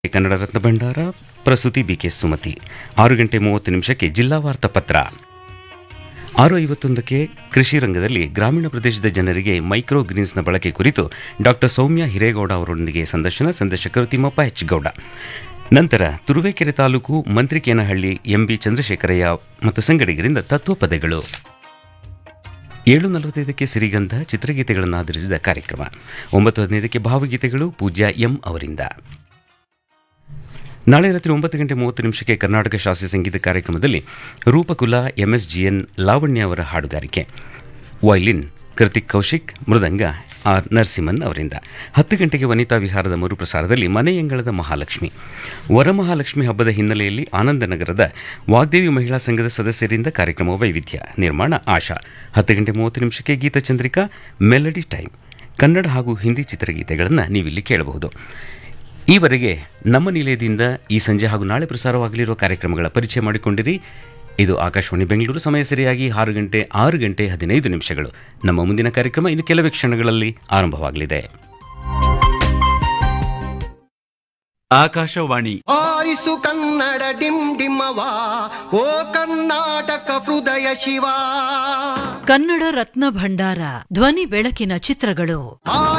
ಕನ್ನಡ ರತ್ನ ಭಂಡಾರ ಪ್ರಸ್ತುತಿ ಬಿಕೆ ಸುಮತಿ ಆರು ಗಂಟೆ ಮೂವತ್ತು ನಿಮಿಷಕ್ಕೆ ಜಿಲ್ಲಾ ವಾರ್ತಾ ಪತ್ರ ಆರು ಐವತ್ತೊಂದಕ್ಕೆ ಕೃಷಿ ರಂಗದಲ್ಲಿ ಗ್ರಾಮೀಣ ಪ್ರದೇಶದ ಜನರಿಗೆ ಮೈಕ್ರೋ ಗ್ರೀನ್ಸ್ನ ಬಳಕೆ ಕುರಿತು ಡಾಕ್ಟರ್ ಸೌಮ್ಯ ಹಿರೇಗೌಡ ಅವರೊಂದಿಗೆ ಸಂದರ್ಶನ ಸಂದರ್ಶಕರು ತಿಮ್ಮಪ್ಪ ಎಚ್ ಗೌಡ ನಂತರ ತುರುವೇಕೆರೆ ತಾಲೂಕು ಮಂತ್ರಿಕೇನಹಳ್ಳಿ ಎಂಬಿ ಚಂದ್ರಶೇಖರಯ್ಯ ಮತ್ತು ಸಂಗಡಿಗರಿಂದ ತತ್ವಪದಗಳು ಏಳು ನಲವತ್ತೈದಕ್ಕೆ ಸಿರಿಗಂಧ ಚಿತ್ರಗೀತೆಗಳನ್ನು ಆಧರಿಸಿದ ಕಾರ್ಯಕ್ರಮ ಒಂಬತ್ತು ಹದಿನೈದಕ್ಕೆ ಭಾವಗೀತೆಗಳು ಪೂಜ್ಯ ಎಂ ಅವರಿಂದ ನಾಳೆ ರಾತ್ರಿ ಒಂಬತ್ತು ಗಂಟೆ ಮೂವತ್ತು ನಿಮಿಷಕ್ಕೆ ಕರ್ನಾಟಕ ಶಾಸ್ತ್ರೀಯ ಸಂಗೀತ ಕಾರ್ಯಕ್ರಮದಲ್ಲಿ ರೂಪಕುಲ ಎಂಎಸ್ಜಿಎನ್ ಲಾವಣ್ಯ ಅವರ ಹಾಡುಗಾರಿಕೆ ವೈಲಿನ್ ಕೃತಿಕ್ ಕೌಶಿಕ್ ಮೃದಂಗ ಆರ್ ನರಸಿಂಹನ್ ಅವರಿಂದ ಹತ್ತು ಗಂಟೆಗೆ ವನಿತಾ ವಿಹಾರದ ಮರುಪ್ರಸಾರದಲ್ಲಿ ಮನೆಯಂಗಳದ ಮಹಾಲಕ್ಷ್ಮಿ ವರಮಹಾಲಕ್ಷ್ಮಿ ಹಬ್ಬದ ಹಿನ್ನೆಲೆಯಲ್ಲಿ ಆನಂದನಗರದ ವಾಗ್ದೇವಿ ಮಹಿಳಾ ಸಂಘದ ಸದಸ್ಯರಿಂದ ಕಾರ್ಯಕ್ರಮ ವೈವಿಧ್ಯ ನಿರ್ಮಾಣ ಆಶಾ ಹತ್ತು ಗಂಟೆ ಮೂವತ್ತು ನಿಮಿಷಕ್ಕೆ ಗೀತಚಂದ್ರಿಕಾ ಮೆಲಡಿ ಟೈಮ್ ಕನ್ನಡ ಹಾಗೂ ಹಿಂದಿ ಚಿತ್ರಗೀತೆಗಳನ್ನು ನೀವಿಲ್ಲಿ ಕೇಳಬಹುದು ಈವರೆಗೆ ನಮ್ಮ ನಿಲಯದಿಂದ ಈ ಸಂಜೆ ಹಾಗೂ ನಾಳೆ ಪ್ರಸಾರವಾಗಲಿರುವ ಕಾರ್ಯಕ್ರಮಗಳ ಪರಿಚಯ ಮಾಡಿಕೊಂಡಿರಿ ಇದು ಆಕಾಶವಾಣಿ ಬೆಂಗಳೂರು ಸಮಯ ಸರಿಯಾಗಿ ಆರು ಗಂಟೆ ಆರು ಗಂಟೆ ಹದಿನೈದು ನಿಮಿಷಗಳು ನಮ್ಮ ಮುಂದಿನ ಕಾರ್ಯಕ್ರಮ ಇನ್ನು ಕೆಲವೇ ಕ್ಷಣಗಳಲ್ಲಿ ಆರಂಭವಾಗಲಿದೆ ಆಕಾಶವಾಣಿ ಆರಿಸು ಕನ್ನಡ ಡಿಮ್ ಡಿಮ್ಮವ ಓ ಕರ್ನಾಟಕ ಹೃದಯ ಶಿವ ಕನ್ನಡ ರತ್ನ ಭಂಡಾರ ಧ್ವನಿ ಬೆಳಕಿನ ಚಿತ್ರಗಳು ಆ